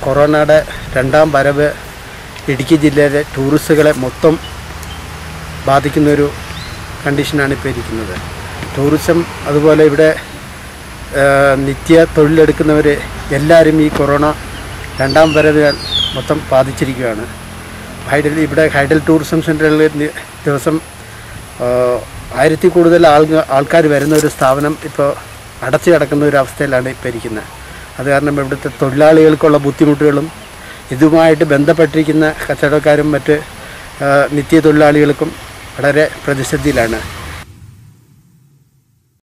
കൊറോണയുടെ രണ്ടാം വരവ് ഇടുക്കി ജില്ലയിലെ ടൂറിസ്റ്റുകളെ മൊത്തം ബാധിക്കുന്നൊരു കണ്ടീഷനാണ് ഇപ്പോൾ ഇരിക്കുന്നത് ടൂറിസം അതുപോലെ ഇവിടെ ആ, നിത്യ തൊഴിലെടുക്കുന്നവർ എല്ലാവരും ഈ കൊറോണ രണ്ടാം വരവിനാൽ മൊത്തം ബാധിച്ചിരിക്കുകയാണ് ഹൈഡൽ ഇവിടെ ഹൈഡൽ ടൂറിസം സെൻ്ററിൽ നി- ദിവസം ആ, ആയിരത്തി കൂടുതൽ ആൾ ആൾക്കാർ വരുന്ന ഒരു സ്ഥാപനം ഇപ്പോൾ അടച്ചു കിടക്കുന്ന ഒരു അവസ്ഥയിലാണ് ഇപ്പോൾ ഇരിക്കുന്നത് അത് കാരണം ഇവിടുത്തെ തൊഴിലാളികൾക്കുള്ള ബുദ്ധിമുട്ടുകളും ഇതുമായിട്ട് ബന്ധപ്പെട്ടിരിക്കുന്ന കച്ചവടക്കാരും മറ്റ് ആ, നിത്യ തൊഴിലാളികൾക്കും വളരെ പ്രതിസന്ധിയിലാണ്